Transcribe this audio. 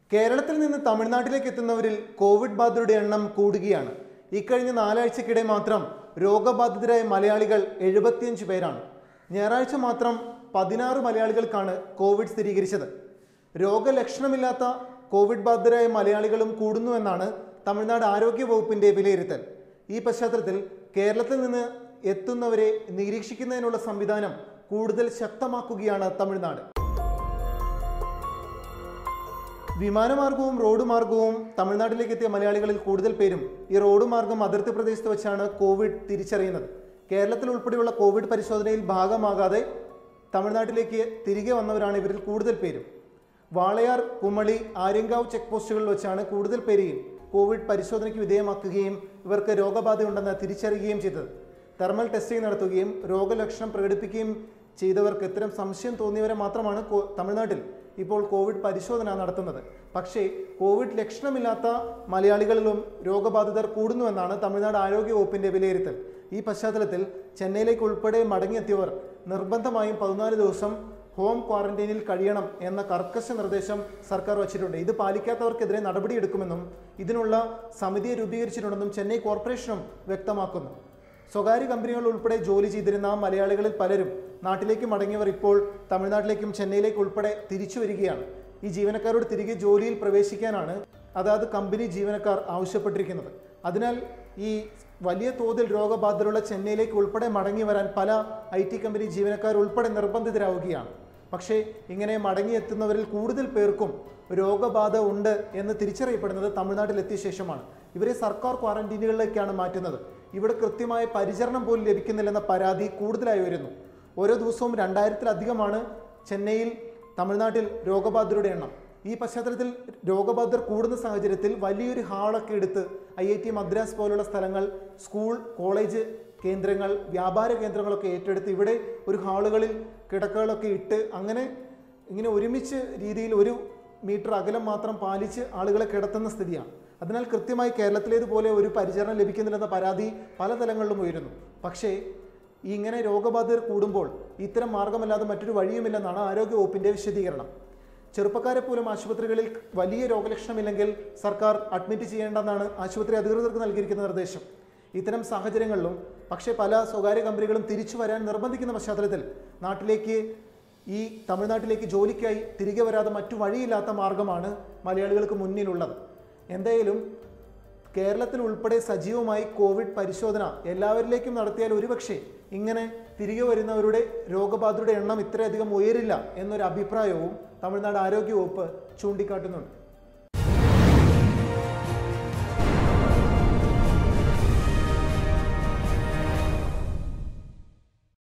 കേരളത്തിൽ നിന്ന് തമിഴ്നാട്ടിലേക്ക് എത്തുന്നവരിൽ കോവിഡ് ബാധിതരുടെ എണ്ണം കൂടുകയാണ് ഇക്കഴിഞ്ഞ നാലാഴ്ചക്കിടെ മാത്രം രോഗബാധിതരായ മലയാളികൾ എഴുപത്തിയഞ്ച് പേരാണ് ഞായറാഴ്ച മാത്രം പതിനാറ് മലയാളികൾക്കാണ് കോവിഡ് സ്ഥിരീകരിച്ചത് രോഗലക്ഷണമില്ലാത്ത കോവിഡ് ബാധിതരായ മലയാളികളും കൂടുന്നുവെന്നാണ് തമിഴ്നാട് ആരോഗ്യ വകുപ്പിന്റെ വിലയിരുത്തൽ ഈ പശ്ചാത്തലത്തിൽ കേരളത്തിൽ നിന്ന് എത്തുന്നവരെ നിരീക്ഷിക്കുന്നതിനുള്ള സംവിധാനം കൂടുതൽ ശക്തമാക്കുകയാണ് തമിഴ്നാട് വിമാനമാർഗവും റോഡ് മാർഗവും തമിഴ്നാട്ടിലേക്ക് എത്തിയ മലയാളികളിൽ കൂടുതൽ പേരും ഈ റോഡ് മാർഗം അതിർത്തി പ്രദേശത്ത് വെച്ചാണ് കോവിഡ് തിരിച്ചറിയുന്നത് കേരളത്തിൽ ഉൾപ്പെടെയുള്ള കോവിഡ് പരിശോധനയിൽ ഭാഗമാകാതെ തമിഴ്നാട്ടിലേക്ക് തിരികെ വന്നവരാണ് ഇവരിൽ കൂടുതൽ പേരും വാളയാർ കുമളി ആര്യങ്കാവ് ചെക്ക് പോസ്റ്റുകളിൽ വെച്ചാണ് കൂടുതൽ പേരെയും കോവിഡ് പരിശോധനയ്ക്ക് വിധേയമാക്കുകയും ഇവർക്ക് രോഗബാധയുണ്ടെന്ന് തിരിച്ചറിയുകയും ചെയ്തത് തെർമൽ ടെസ്റ്റിംഗ് നടത്തുകയും രോഗലക്ഷണം പ്രകടിപ്പിക്കുകയും ചെയ്തവർക്ക് ഇത്തരം സംശയം തോന്നിയവരെ മാത്രമാണ് കോ- തമിഴ്നാട്ടിൽ ഇപ്പോൾ കോവിഡ് പരിശോധന നടത്തുന്നത് പക്ഷേ കോവിഡ് ലക്ഷണമില്ലാത്ത മലയാളികളിലും രോഗബാധിതർ കൂടുന്നുവെന്നാണ് തമിഴ്നാട് ആരോഗ്യ വകുപ്പിന്റെ വിലയിരുത്തൽ ഈ പശ്ചാത്തലത്തിൽ ചെന്നൈയിലേക്ക് ഉൾപ്പെടെ മടങ്ങിയെത്തിയവർ നിർബന്ധമായും പതിനാല് ദിവസം ഹോം ക്വാറന്റൈനിൽ കഴിയണം എന്ന കർക്കശ നിർദ്ദേശം സർക്കാർ വച്ചിട്ടുണ്ട് ഇത് പാലിക്കാത്തവർക്കെതിരെ നടപടിയെടുക്കുമെന്നും ഇതിനുള്ള സമിതിയെ രൂപീകരിച്ചിട്ടുണ്ടെന്നും ചെന്നൈ കോർപ്പറേഷനും വ്യക്തമാക്കുന്നു സ്വകാര്യ കമ്പനികൾ ഉൾപ്പെടെ ജോലി ചെയ്തിരുന്ന മലയാളികളിൽ പലരും നാട്ടിലേക്ക് മടങ്ങിയവർ ഇപ്പോൾ തമിഴ്നാട്ടിലേക്കും ചെന്നൈയിലേക്ക് ഉൾപ്പെടെ തിരിച്ചു വരികയാണ് ഈ ജീവനക്കാരോട് തിരികെ ജോലിയിൽ പ്രവേശിക്കാനാണ് അതാത് കമ്പനി ജീവനക്കാർ ആവശ്യപ്പെട്ടിരിക്കുന്നത് അതിനാൽ ഈ വലിയ തോതിൽ രോഗബാധിതരുള്ള ചെന്നൈയിലേക്ക് ഉൾപ്പെടെ മടങ്ങി വരാൻ പല ഐ ടി കമ്പനി ജീവനക്കാർ ഉൾപ്പെടെ നിർബന്ധിതരാവുകയാണ് പക്ഷേ ഇങ്ങനെ മടങ്ങിയെത്തുന്നവരിൽ കൂടുതൽ പേർക്കും രോഗബാധ ഉണ്ട് എന്ന് തിരിച്ചറിയപ്പെടുന്നത് തമിഴ്നാട്ടിൽ എത്തിയ ശേഷമാണ് ഇവരെ സർക്കാർ ക്വാറന്റീനുകളിലേക്കാണ് മാറ്റുന്നത് ഇവിടെ കൃത്യമായ പരിചരണം പോലും ലഭിക്കുന്നില്ലെന്ന പരാതി കൂടുതലായി വരുന്നു ഓരോ ദിവസവും രണ്ടായിരത്തിലധികമാണ് ചെന്നൈയിൽ തമിഴ്നാട്ടിൽ രോഗബാധിതരുടെ എണ്ണം ഈ പശ്ചാത്തലത്തിൽ രോഗബാധിതർ കൂടുന്ന സാഹചര്യത്തിൽ വലിയൊരു ഹാളൊക്കെ എടുത്ത് ഐ ഐ ടി മദ്രാസ് പോലുള്ള സ്ഥലങ്ങൾ സ്കൂൾ കോളേജ് കേന്ദ്രങ്ങൾ വ്യാപാര കേന്ദ്രങ്ങളൊക്കെ ഏറ്റെടുത്ത് ഇവിടെ ഒരു ഹാളുകളിൽ കിടക്കകളൊക്കെ ഇട്ട് അങ്ങനെ ഇങ്ങനെ ഒരുമിച്ച് രീതിയിൽ ഒരു മീറ്റർ അകലം മാത്രം പാലിച്ച് ആളുകളെ കിടത്തുന്ന സ്ഥിതിയാണ് അതിനാൽ കൃത്യമായി കേരളത്തിലേതുപോലെ ഒരു പരിചരണം ലഭിക്കുന്നില്ലെന്ന പരാതി പല തലങ്ങളിലും ഉയരുന്നു പക്ഷേ ഇങ്ങനെ രോഗബാധിതർ കൂടുമ്പോൾ ഇത്തരം മാർഗമല്ലാതെ മറ്റൊരു വഴിയുമില്ലെന്നാണ് ആരോഗ്യവകുപ്പിന്റെ വിശദീകരണം ചെറുപ്പക്കാരെ പോലും ആശുപത്രികളിൽ വലിയ രോഗലക്ഷണമില്ലെങ്കിൽ സർക്കാർ അഡ്മിറ്റ് ചെയ്യേണ്ടെന്നാണ് ആശുപത്രി അധികൃതർക്ക് നൽകിയിരിക്കുന്ന നിർദ്ദേശം ഇത്തരം സാഹചര്യങ്ങളിലും പക്ഷേ പല സ്വകാര്യ കമ്പനികളും തിരിച്ചു വരാൻ നിർബന്ധിക്കുന്ന പശ്ചാത്തലത്തിൽ നാട്ടിലേക്ക് ഈ തമിഴ്നാട്ടിലേക്ക് ജോലിക്കായി തിരികെ വരാതെ മറ്റു വഴിയില്ലാത്ത മാർഗമാണ് മലയാളികൾക്ക് മുന്നിലുള്ളത് എന്തായാലും കേരളത്തിൽ ഉൾപ്പെടെ സജീവമായി കോവിഡ് പരിശോധന എല്ലാവരിലേക്കും നടത്തിയാൽ ഒരുപക്ഷെ ഇങ്ങനെ തിരികെ വരുന്നവരുടെ രോഗബാധിതരുടെ എണ്ണം ഇത്രയധികം ഉയരില്ല എന്നൊരു അഭിപ്രായവും തമിഴ്നാട് ആരോഗ്യവകുപ്പ് ചൂണ്ടിക്കാട്ടുന്നുണ്ട്